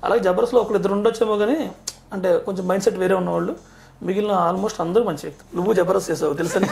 అలాగే జబర్దస్త్లో ఒకళ్ళు ఇద్దరు ఉండొచ్చేమో కానీ అంటే కొంచెం మైండ్ సెట్ వేరే ఉన్నవాళ్ళు మిగిలిన ఆల్మోస్ట్ అందరూ మంచి వ్యక్తి నువ్వు జబర్దస్త్ చేసావు తెలుసని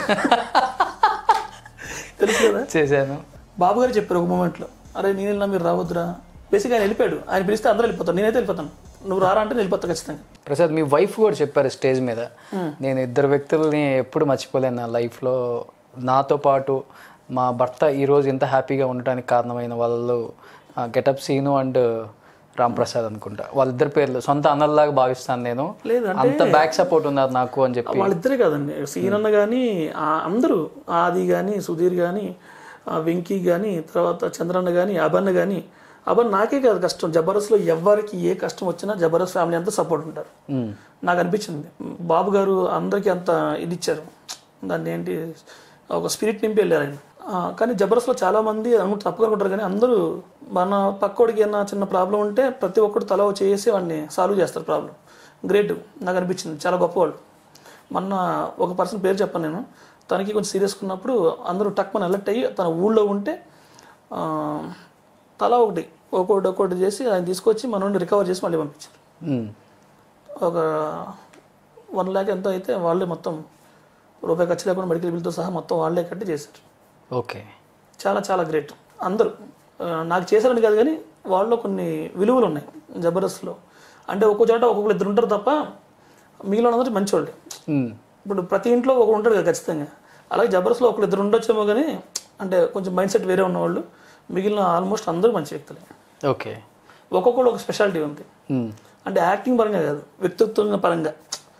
తెలుసు కదా చేశాను బాబు గారు చెప్పారు ఒక మూమెంట్లో అరే నేను వెళ్ళినా మీరు రావద్దురా బేసిక్గా ఆయన వెళ్ళిపోయాడు ఆయన పిలిస్తే అందరూ వెళ్ళిపోతాను నేనైతే వెళ్ళిపోతాను నువ్వు రారా అంటే నేను వెళ్ళిపోతా ఖచ్చితంగా ప్రసాద్ మీ వైఫ్ కూడా చెప్పారు స్టేజ్ మీద నేను ఇద్దరు వ్యక్తుల్ని ఎప్పుడు మర్చిపోలేను నా లైఫ్లో నాతో పాటు మా భర్త ఈరోజు ఇంత హ్యాపీగా ఉండటానికి కారణమైన వాళ్ళు గెటప్ సీను అండ్ రామ్ ప్రసాద్ అనుకుంటా వాళ్ళిద్దరి పేర్లు సొంత అన్నల్లాగా భావిస్తాను నేను లేదు అంత బ్యాక్ సపోర్ట్ ఉన్నారు నాకు అని చెప్పి వాళ్ళిద్దరే కాదండి సీన్ అన్న కానీ అందరూ ఆది కానీ సుధీర్ కానీ వెంకీ కానీ తర్వాత చంద్రన్న కానీ అబన్న కానీ అబన్ నాకే కాదు కష్టం జబర్దస్త్లో ఎవరికి ఏ కష్టం వచ్చినా జబర్దస్త్ ఫ్యామిలీ అంతా సపోర్ట్ ఉంటారు మ్మ్. నాకు అనిపించింది బాబు గారు అందరికీ అంత ఇది ఇచ్చారు దాన్ని ఏంటి ఒక స్పిరిట్ నింపి వెళ్ళారు ఆయన ఆ, కానీ జబర్దస్త్లో చాలా మంది అనుకుంటారు తప్పుగా అనుకుంటారు కానీ అందరూ మన పక్కోడికి ఏమైనా చిన్న ప్రాబ్లం ఉంటే ప్రతి ఒక్కరు తల ఓ చేసి వాడిని సాల్వ్ చేస్తారు ప్రాబ్లం గ్రేట్ నాకు అనిపించింది చాలా గొప్పవాళ్ళు మొన్న ఒక పర్సన్ పేరు చెప్పాను నేను తనకి కొంచెం సీరియస్ ఉన్నప్పుడు అందరూ టక్మని అలర్ట్ అయ్యి తన ఊళ్ళో ఉంటే ఆ, తల ఒకటి ఒక్కొక్కటి ఒక్కొక్కటి చేసి ఆయన తీసుకొచ్చి మన నుండి రికవర్ చేసి మళ్ళీ పంపించారు మ్మ్. ఒక వన్ ల్యాక్ ఎంతో అయితే వాళ్ళే మొత్తం రూపాయి ఖర్చు లేకుండా మెడికల్ బిల్తో సహా మొత్తం వాళ్ళే కట్టి చేశారు ఓకే చాలా చాలా గ్రేట్ అందరూ ఆ, నాకు చేశారని కాదు కానీ వాళ్ళలో కొన్ని విలువలు ఉన్నాయి జబర్దస్త్లో అంటే ఒక్కో చోట ఒక్కొక్కరు ఇద్దరు ఉంటారు తప్ప మిగిలిన అందరూ మంచివాళ్ళే మ్మ్. ఇప్పుడు ప్రతి ఇంట్లో ఒకడు ఉంటాడు కదా ఖచ్చితంగా అలాగే జబర్దస్త్లో ఒకళ్ళు ఇద్దరు ఉండొచ్చేమో కానీ అంటే కొంచెం మైండ్ సెట్ వేరే ఉన్నవాళ్ళు మిగిలిన ఆల్మోస్ట్ అందరూ మంచి వ్యక్తులే ఓకే ఒక్కొక్కడు ఒక స్పెషాలిటీ ఉంది మ్మ్. అంటే యాక్టింగ్ పరంగా కాదు వ్యక్తిత్వం పరంగా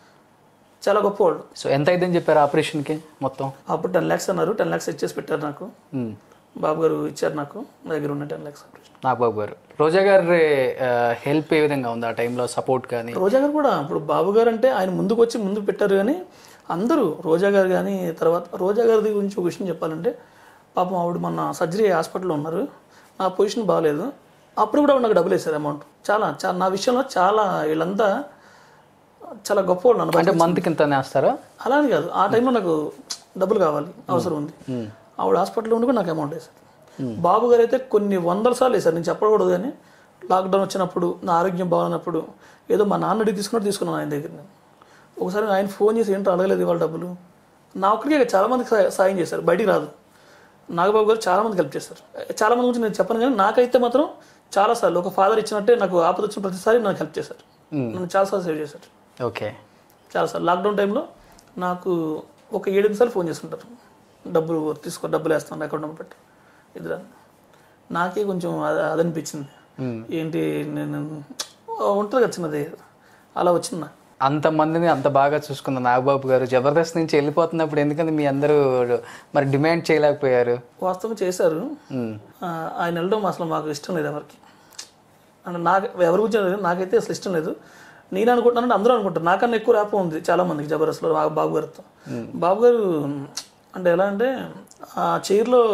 చాలా గొప్పవాళ్ళు సో ఎంత అయిందని చెప్పారు ఆపరేషన్కి మొత్తం అప్పుడు టెన్ ల్యాక్స్ అన్నారు టెన్ ల్యాక్స్ ఇచ్చేసి పెట్టారు నాకు మ్మ్. బాబు గారు ఇచ్చారు నాకు నా దగ్గర ఉన్న టెన్ ల్యాక్స్ నాగబాబు గారు రోజా గారి హెల్ప్ ఏ విధంగా ఉంది ఆ టైంలో సపోర్ట్ కానీ రోజా గారు కూడా ఇప్పుడు బాబు గారు అంటే ఆయన ముందుకు వచ్చి ముందు పెట్టారు కానీ అందరూ రోజా గారు కానీ తర్వాత రోజా గారి గురించి ఒక విషయం చెప్పాలంటే పాపం ఆవిడ మొన్న సర్జరీ హాస్పిటల్లో ఉన్నారు నా పొజిషన్ బాగాలేదు అప్పుడు కూడా ఆవిడ నాకు డబ్బులు వేశారు అమౌంట్ చాలా చాలా నా విషయంలో చాలా వీళ్ళంతా చాలా గొప్ప వాళ్ళు నన్ను అంటే మంత్కి ఇంత వేస్తారా అలా అని కాదు ఆ టైంలో నాకు డబ్బులు కావాలి అవసరం ఉంది ఆవిడ హాస్పిటల్లో ఉండి కూడా నాకు అమౌంట్ వేశారు బాబు గారు అయితే కొన్ని వందల సార్లు వేశారు నేను చెప్పకూడదు కానీ లాక్డౌన్ వచ్చినప్పుడు నా ఆరోగ్యం బాగున్నప్పుడు ఏదో మా నాన్న అడిగి తీసుకున్నట్టు తీసుకున్నాను ఆయన దగ్గర నేను ఒకసారి ఆయన ఫోన్ చేసి ఏంటో అడగలేదు ఇవాళ డబ్బులు నా ఒక్కడికే కాదు, చాలా మందికి సా- సాయం చేశారు బయటికి రాదు నాగబాబు గారు చాలా మందికి హెల్ప్ చేశారు చాలా మంది గురించి నేను చెప్పను కానీ నాకైతే మాత్రం చాలాసార్లు ఒక ఫాదర్ ఇచ్చినట్టే నాకు ఆపద వచ్చిన ప్రతిసారి నాకు హెల్ప్ చేశారు నన్ను చాలాసార్లు సేవ్ చేశారు ఓకే చాలాసార్లు లాక్డౌన్ టైంలో నాకు ఒక ఏడు సార్లు ఫోన్ చేసుకుంటారు డబ్బులు తీసుకో డబ్బులు వేస్తాను అకౌంట్ నెంబర్ పెట్టి ఇద్దరు నాకే కొంచెం అది అది అనిపించింది ఏంటి నేను ఉంటుంది కదా చిన్నది అలా వచ్చింది నాకు అంతమందిని అంత బాగా చూసుకున్న నాగబాబు గారు జబర్దస్త్ నుంచి వెళ్ళిపోతున్నప్పుడు ఎందుకంటే మీ అందరూ మరి డిమాండ్ చేయలేకపోయారు వాస్తవం చేశారు మ్మ్. ఆ, ఆయన వెళ్ళడం అసలు మాకు ఇష్టం లేదు ఎవరికి అంటే నాకు ఎవరి గురించి లేదు నాకైతే అసలు ఇష్టం లేదు నేను అనుకుంటున్నానంటే అందరూ అనుకుంటారు నాకన్నా ఎక్కువ ర్యాప్ ఉంది చాలా మందికి జబర్దస్త్లో మా బాబు గారితో బాబు గారు అంటే ఎలా అంటే ఆ చైర్లో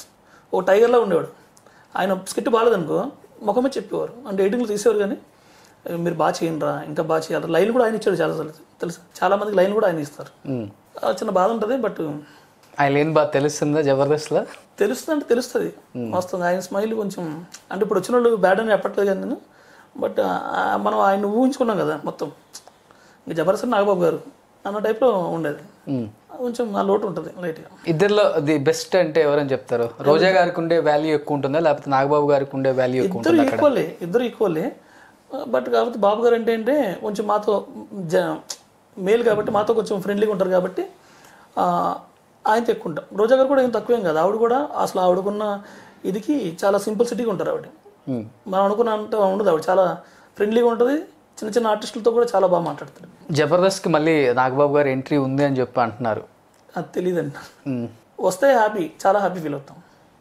ఓ టైగర్లా ఉండేవాడు ఆయన స్కిట్ బాగాలేదనుకో ముఖమే చెప్పేవారు అంటే ఎయిటింగ్లో తీసేవారు కానీ "ఏ, మీరు బాగా చేయండిరా ఇంకా బాగా చేయాలి లైన్ కూడా ఆయన ఇచ్చాడు చాలా సార్లు తెలుసు చాలా మందికి లైన్ కూడా ఆయన ఇస్తారు మ్మ్. ఆ చిన్న బాధ ఉంటుంది బట్ ఆయన లేని బాగా తెలుస్తుందా జబర్దస్త్లో తెలుస్తుంది అంటే తెలుస్తుంది వాస్తవంగా ఆయన స్మైల్ కొంచెం అంటే ఇప్పుడు వచ్చిన వాళ్ళు బ్యాడ్ అని చెప్పట్లేదు కానీ నేను బట్ మనం ఆయన ఊహించుకున్నాం కదా మొత్తం ఇంకా జబర్దస్త్ నాగబాబు గారు అన్న టైప్లో ఉండేది మ్మ్. కొంచెం ఆ లోటు ఉంటుంది లైట్గా ఇద్దరిలో ది బెస్ట్ అంటే ఎవరని చెప్తారు రోజా గారికి ఉండే వాల్యూ ఎక్కువ ఉంటుందా లేకపోతే నాగబాబు గారికి ఉండే వాల్యూ ఎక్కువ ఇద్దరు ఉంటుందా ఈక్వల్లే ఇద్దరు ఈక్వల్లే బట్ కాకపోతే బాబు గారు అంటే ఏంటంటే కొంచెం మాతో జ మేల్ కాబట్టి మాతో కొంచెం ఫ్రెండ్లీగా ఉంటారు కాబట్టి ఆ, ఆయనతో ఎక్కువ ఉంటాం రోజా గారు కూడా ఏం తక్కువేం కాదు ఆవిడ కూడా అసలు ఆవిడకున్న ఇదికి చాలా సింపుల్ సిటీగా ఉంటారు ఆవిడ మ్మ్. మనం అనుకున్న అంటే ఉండదు ఆవిడ చాలా ఫ్రెండ్లీగా ఉంటుంది చిన్న చిన్న ఆర్టిస్టులతో కూడా చాలా బాగా మాట్లాడతాడు జబర్దస్త్కి మళ్ళీ నాగబాబు గారు ఎంట్రీ ఉంది అని చెప్పి అంటున్నారు అది తెలియదండి మ్మ్. వస్తే హ్యాపీ చాలా హ్యాపీ ఫీల్ అవుతాం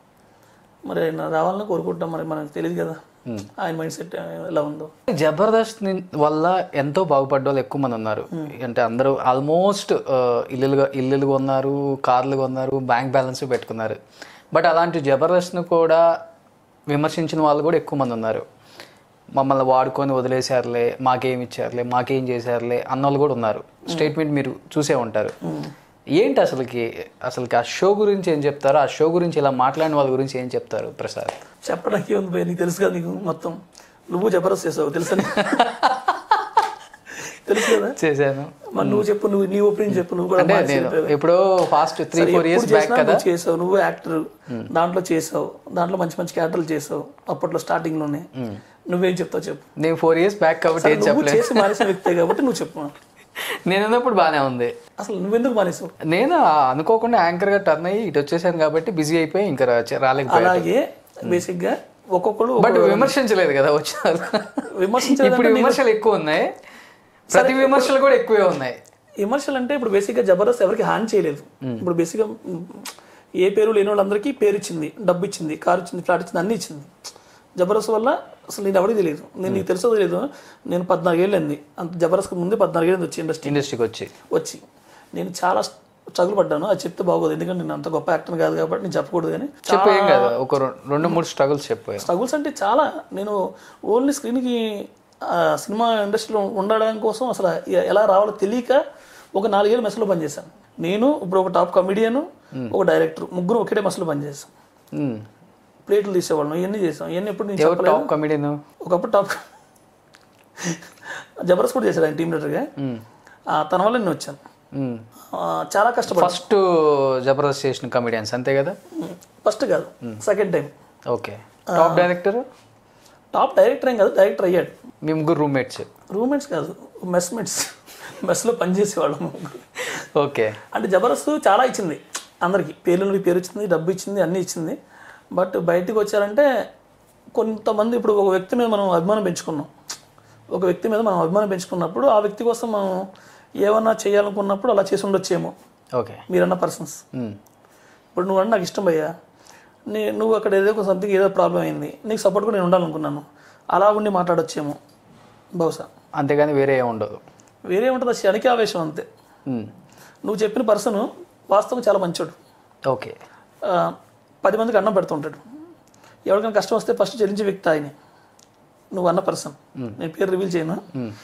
మరి ఆయన రావాలని కోరుకుంటాం మరి మనకు తెలియదు కదా ఆయన మైండ్ సెట్ ఎలా ఉందో జబర్దస్త్ ని- వల్ల ఎంతో బాగుపడ్డ వాళ్ళు ఎక్కువ మంది ఉన్నారు అంటే అందరూ ఆల్మోస్ట్ ఇల్లులు ఇల్లులు కొన్నారు కార్లు కొన్నారు బ్యాంక్ బ్యాలెన్స్ పెట్టుకున్నారు బట్ అలాంటి జబర్దస్త్ను కూడా విమర్శించిన వాళ్ళు కూడా ఎక్కువ మంది ఉన్నారు మమ్మల్ని వాడుకొని వదిలేశారులే మాకేం ఇచ్చారులే మాకేం చేశారులే అన్న వాళ్ళు కూడా ఉన్నారు స్టేట్మెంట్ మీరు చూసే ఉంటారు ఏంటి అసలుకి అసలుకి ఆ షో గురించి ఏం చెప్తారు ఆ షో గురించి ఇలా మాట్లాడిన వాళ్ళ గురించి ఏం చెప్తారు ప్రసాద్ చెప్పడానికి ఉంది భయ్య, నీకు తెలుసు కదా నీకు మొత్తం నువ్వు జబర్దస్త్ చేసావు తెలుసని తెలుసు కదా చేశాను మరి నువ్వు చెప్పు నువ్వు నీ ఒపీనియన్ చెప్పు నువ్వు కూడా అంటే మార్చి నేను చెప్పావు. ఎప్పుడో ఫాస్ట్ త్రీ సరే, ఫోర్ ఇయర్స్ ఎప్పుడు బ్యాక్ చేసినా కదా నువ్వు చేసావు నువ్వు యాక్టర్ దాంట్లో చేసావు దాంట్లో మంచి మంచి క్యారెక్టర్లు చేసావు అప్పట్లో స్టార్టింగ్ లోనే నువ్వేం చెప్తావు చెప్పు నేను ఫోర్ ఇయర్స్ బ్యాక్ కాబట్టి సరే, ఏం నువ్వు చెప్పలేదు చేసి మానేసిన వ్యక్తే కాబట్టి నువ్వు చెప్పు నేను ఉన్నప్పుడు బాగానే ఉంది అసలు నువ్వెందుకు మానేసావు నేను ఆ అనుకోకుండా యాంకర్ గా టర్న్ అయ్యి ఇటు వచ్చేసాను కాబట్టి బిజీ అయిపోయి ఇంకా రా- రాలేకపోయాను అలాగే బేసిక్ గా ఒక్కొక్కరు బట్ విమర్శించలేదు కదా వచ్చిన విమర్శించే ఇప్పుడు విమర్శలు ఎక్కువ ఉన్నాయి ప్రతి విమర్శలు కూడా ఎక్కువే ఉన్నాయి విమర్శలు అంటే ఇప్పుడు బేసిక్గా జబర్దస్త్ ఎవరికి హాని చేయలేదు ఇప్పుడు బేసిక్గా మ్, ఏ పేరు లేని వాళ్ళందరికీ పేరు ఇచ్చింది డబ్బు ఇచ్చింది కారు ఇచ్చింది ఫ్లాట్ ఇచ్చింది అన్ని ఇచ్చింది జబర్దస్త్ వల్ల అసలు నేను ఎవరికి తెలియదు నేను నీకు తెలుసో తెలియదు నేను పద్నాలుగేళ్ళు అయింది అంత జబర్దస్త్ ముందే పద్నాలుగేళ్ళు వచ్చి ఇండస్ట్రీ ఇండస్ట్రీకి వచ్చి వచ్చి నేను చాలా స్ట్రగుల్ పడ్డాను అది చెప్తే బాగోదు ఎందుకంటే నేను అంత గొప్ప యాక్టర్ కాదు కాబట్టి నేను చెప్పకూడదు కానీ చెప్పు ఏం కదా ఒక రెం- రెండు మూడు స్ట్రగుల్స్ చెప్పు స్ట్రగుల్స్ అంటే చాలా నేను ఓన్లీ స్క్రీన్కి సినిమా ఇండస్ట్రీలో ఉండడం కోసం అసలు ఎ- ఎలా రావాలో తెలియక ఒక నాలుగేళ్ళు మెస్లో పనిచేశాను నేను ఇప్పుడు ఒక టాప్ కమిడియన్ ఒక డైరెక్టర్ ముగ్గురు ఒకటే మెస్లో పనిచేసాం మ్మ్. ప్లేట్లు తీసేవాళ్ళం ఇవన్నీ చేసాం ఇవన్నీ ఎప్పుడు నేను ఎవరు చెప్పలేదు టాప్ కమెడియన్ ఒకప్పుడు టాప్ జబర్దస్త్ కూడా చేశాడు ఆయన టీమ్ లీడర్గా తన వల్ల నేను వచ్చాను ఆ, చాలా కష్టపడ్డా ఫస్ట్ జబర్దస్త్ చేసిన కమెడియన్స్ అంతే కదా ఫస్ట్ కాదు second time okay top director top director ఏం కాదు డైరెక్టర్ అయ్యాడు మీ ముగ్గురు రూమ్మేట్స్ రూమ్మేట్స్ కాదు మెస్మేట్స్ మెస్లో పనిచేసేవాళ్ళం ముగ్గురు. ఓకే అంటే జబర్దస్త్ చాలా ఇచ్చింది అందరికి పేర్లు పేరు ఇచ్చింది డబ్బు ఇచ్చింది అన్నీ ఇచ్చింది బట్ బయటికి వచ్చారంటే కొంతమంది ఇప్పుడు ఒక వ్యక్తి మీద మనం అభిమానం పెంచుకున్నాం ఒక వ్యక్తి మీద మనం అభిమానం పెంచుకున్నప్పుడు ఆ వ్యక్తి కోసం మనం ఏమన్నా చేయాలనుకున్నప్పుడు అలా చేసి ఉండొచ్చేమో ఓకే మీరన్న పర్సన్స్ ఇప్పుడు నువ్వు అంటే నాకు ఇష్టం భయ్యా నీ నువ్వు అక్కడ ఏదో సంథింగ్ ఏదో ప్రాబ్లం అయింది నీకు సపోర్ట్ కూడా నేను ఉండాలనుకున్నాను అలా ఉండి మాట్లాడొచ్చేమో బహుశా అంతేగాని వేరే ఏం ఉండదు వేరే ఉంటుంది అది క్షణిక ఆవేశం అంతే మ్మ్. నువ్వు చెప్పిన పర్సన్ వాస్తవం చాలా మంచోడు ఓకే ఆ, పది మందికి అన్నం పెడుతుంటాడు ఎవరికైనా కష్టం వస్తే ఫస్ట్ చెల్లించే వ్యక్తి ఆయనే నువ్వు అన్న పర్సన్ నేను పేరు రివీల్ చేయను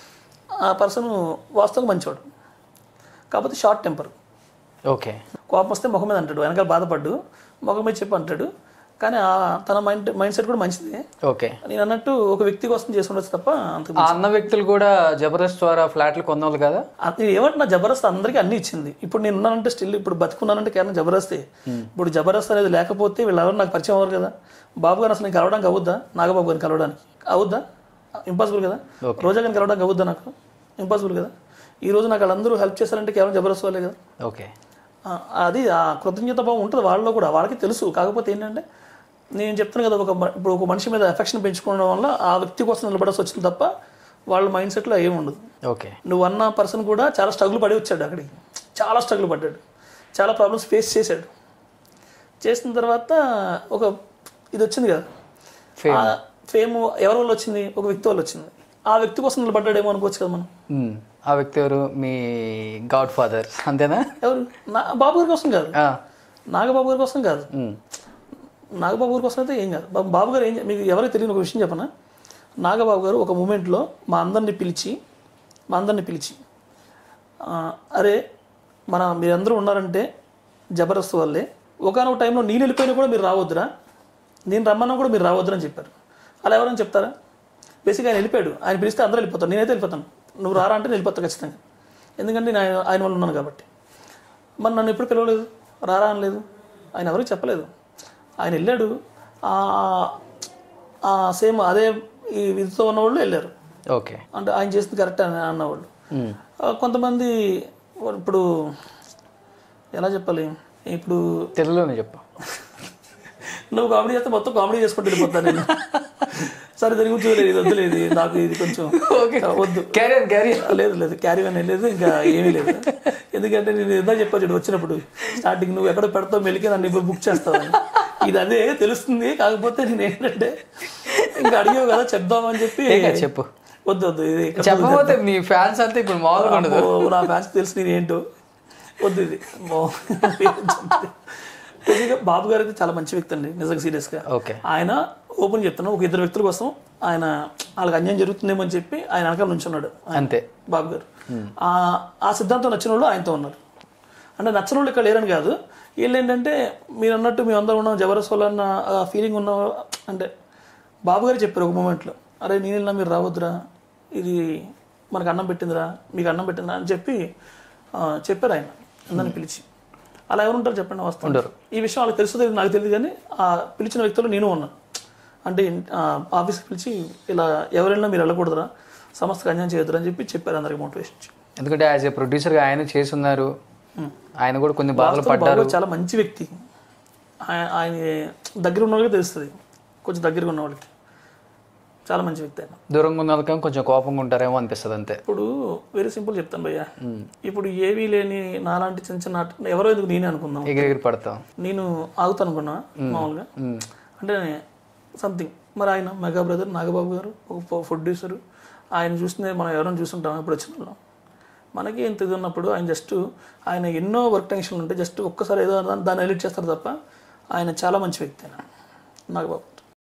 ఆ పర్సన్ వాస్తవం మంచోడు కాకపోతే షార్ట్ టెంపర్ ఓకే కోపం వస్తే ముఖం మీద అంటాడు వెనకాల బాధపడ్డు ముఖం మీద చెప్పి అంటాడు కానీ ఆ తన మైండ్ మైండ్ సెట్ కూడా మంచిది ఓకే నేను అన్నట్టు ఒక వ్యక్తి కోసం చేసి ఉండొచ్చు తప్ప అంత ఆ అన్న వ్యక్తులు కూడా జబర్దస్త్ ద్వారా ఫ్లాట్లు కొన్నోళ్ళు కదా నేను ఏమంటున్నా జబర్దస్త్ అందరికీ అన్ని ఇచ్చింది ఇప్పుడు నేను ఉన్నానంటే స్టిల్ ఇప్పుడు బతుకున్నానంటే కేవలం జబర్దస్తే ఇప్పుడు జబర్దస్త్ అనేది లేకపోతే వీళ్ళెవరు నాకు పరిచయం అవ్వరు కదా బాబు గారు అసలు నేను కలవడానికి అవుద్దా నాగబాబు గారిని కలవడానికి అవుద్దా ఇంపాసిబుల్ కదా రోజా గారిని కలవడానికి అవుద్దా నాకు ఇంపాసిబుల్ కదా ఈ రోజు నాకు వాళ్ళందరూ హెల్ప్ చేశారంటే కేవలం జబర్దస్త్ వాళ్ళే కదా ఓకే ఆ, అది ఆ కృతజ్ఞత భావం ఉంటుంది వాళ్ళలో కూడా వాళ్ళకి తెలుసు కాకపోతే ఏంటంటే నేను చెప్తాను కదా ఒక మ- ఇప్పుడు ఒక మనిషి మీద ఎఫెక్షన్ పెంచుకోవడం వల్ల ఆ వ్యక్తి కోసం నిలబడాల్సి వచ్చింది తప్ప వాళ్ళ మైండ్ సెట్లో ఏమి ఉండదు ఓకే నువ్వు అన్న పర్సన్ కూడా చాలా స్ట్రగుల్ పడి వచ్చాడు అక్కడికి చాలా స్ట్రగుల్ పడ్డాడు చాలా ప్రాబ్లమ్స్ ఫేస్ చేశాడు చేసిన తర్వాత ఒక ఇది వచ్చింది కదా Fame. ఫేమ్ ఎవరి వల్ల వచ్చింది ఒక వ్యక్తి వల్ల వచ్చింది ఆ వ్యక్తి కోసం నిలబడ్డాడేమో అనుకోవచ్చు కదా మనం మ్మ్. ఆ వ్యక్తి ఎవరు మీ గాడ్ ఫాదర్ అంతేనా ఎవరు నా బాబు గారి కోసం కాదు ఆ. నాగబాబు గారి కోసం కాదు మ్మ్. నాగబాబు గారి కోసం అయితే ఏం కాదు బాబు బాబు గారు ఏం చే- మీకు ఎవరికి తెలియని ఒక విషయం చెప్పనా నాగబాబు గారు ఒక మూమెంట్లో మా అందరిని పిలిచి మా అందరిని పిలిచి ఆ, అరే మన మీరందరూ ఉన్నారంటే జబర్దస్త్ వల్లే ఒకనొక టైంలో నేను వెళ్ళిపోయినా కూడా మీరు రావద్దురా నేను రమ్మన్నా కూడా మీరు రావద్దురా అని చెప్పారు అలా ఎవరైనా చెప్తారా బేసిక్గా ఆయన వెళ్ళిపోయాడు ఆయన పిలిస్తే అందరూ వెళ్ళిపోతాను నేనైతే వెళ్ళిపోతాను నువ్వు రారా అంటే నేను వెళ్ళిపోతాను ఖచ్చితంగా ఎందుకంటే నేను ఆయన ఆయన వల్ల ఉన్నాను కాబట్టి మరి నన్ను ఎప్పుడు పిలవలేదు రారా అనలేదు ఆయన ఎవరికి చెప్పలేదు ఆయన వెళ్ళాడు సేమ్ అదే ఈ విధితో ఉన్నవాళ్ళు వెళ్ళారు ఓకే అంటే ఆయన చేసింది కరెక్ట్ అని అన్నవాళ్ళు మ్మ్. ఆ, కొంతమంది ఇప్పుడు ఎలా చెప్పాలి ఇప్పుడు తెలుగులోనే చెప్పు నువ్వు కామెడీ చేస్తే మొత్తం కామెడీ చేసుకుంటూ వెళ్ళిపోతాను నేను సరే దాని గురించి లేదు ఇది వద్దులేదు నాకు ఇది కొంచెం వద్దు క్యారియర్ క్యారియర్ లేదు లేదు క్యారీ అని లేదు ఇంకా ఏమీ లేదు ఎందుకంటే నేను ఇందా చెప్పాను చూడు వచ్చినప్పుడు స్టార్టింగ్ నువ్వు ఎక్కడ పెడతావు మెలికి నన్ను ఇప్పుడు బుక్ చేస్తావని ఇది అదే తెలుస్తుంది కాకపోతే నేను ఏంటంటే ఇంకా అడిగావు కదా చెప్దామని చెప్పి చెప్పు వద్దు వద్దు ఇది ఇక్కడ చెప్పకపోతే నీ ఫ్యాన్స్ అంతా ఇప్పుడు మామూలుగా ఉండదు అమ్మో, నా ఫ్యాన్స్ తెలుసు నేను ఏంటో వద్దు ఇది అమ్మో. నిజంగా బాబు గారు అయితే చాలా మంచి వ్యక్తి అండి నిజంగా సీరియస్గా ఓకే ఆయన ఓపెన్ చెప్తాను ఒక ఇద్దరు వ్యక్తుల కోసం ఆయన వాళ్ళకి అన్యాయం జరుగుతుందేమో అని చెప్పి ఆయన వెనకాల నుంచున్నాడు అంతే బాబు గారు ఆ ఆ సిద్ధాంతం నచ్చిన వాళ్ళు ఆయనతో ఉన్నారు అంటే నచ్చిన వాళ్ళు ఇక్కడ లేరని కాదు వీళ్ళు ఏంటంటే మీరు అన్నట్టు మేము అందరం ఉన్నాం జబర్దస్త్ వాళ్ళు అన్న ఫీలింగ్ ఉన్న అంటే బాబు గారు చెప్పారు ఒక మూమెంట్లో అరే నేను వెళ్ళినా మీరు రావద్దురా ఇది మనకు అన్నం పెట్టిందిరా మీకు అన్నం పెట్టిందిరా అని చెప్పి ఆ, చెప్పారు ఆయన అందరిని పిలిచి అలా ఎవరు ఉంటారు చెప్పండి వస్తారు ఈ విషయం వాళ్ళకి తెలుస్తుంది నాకు తెలియదు కానీ ఆ పిలిచిన వ్యక్తులు నేను ఉన్నాను అంటే ఆ, ఆఫీస్కి పిలిచి ఇలా ఎవరైనా మీరు వెళ్ళకూడదురా సంస్థకు అన్యాయం చేయొద్దురా అని చెప్పి చెప్పారు అందరికి మోటివేషన్ ఇచ్చి ఎందుకంటే యాజ్ ఏ ప్రొడ్యూసర్గా ఆయన చేస్తున్నారు ఆయన కూడా కొన్ని బాధలు వాస్తవం బాబు చాలా మంచి వ్యక్తి ఆయన ఆయన దగ్గర ఉన్న వాళ్ళకి తెలుస్తుంది కొంచెం దగ్గరగా ఉన్న వాళ్ళకి చాలా మంచి వ్యక్తి ఆయన దూరంగా ఉన్న వాళ్ళకి కొంచెం కోపంగా ఉంటారేమో అనిపిస్తుంది అంతే ఇప్పుడు వెరీ సింపుల్ చెప్తాను భయ్య ఇప్పుడు ఏవీ లేని నాలాంటి చిన్న చిన్న ఆట- ఎవరో ఎందుకు నేనే అనుకుందాం ఎగిరెగిరి పడతాం నేను ఆగుతాను అనుకున్నా మామూలుగా అంటే సంథింగ్ మరి ఆయన మెగా బ్రదర్ నాగబాబు గారు ఒక ప్రొడ్యూసర్ ఆయన చూస్తే మనం ఎవరైనా చూస్తుంటాం ఇప్పుడు వచ్చిన వాళ్ళం మనకి ఇంత ఇది ఉన్నప్పుడు ఆయన జస్ట్ ఆయన ఎన్నో వర్క్ టెన్షన్లు ఉంటాయి జస్ట్ ఒక్కసారి ఏదో దాన్ని- దాన్ని ఎలిట్ చేస్తారు తప్ప ఆయన చాలా మంచి వ్యక్తి ఆయన నాగబాబు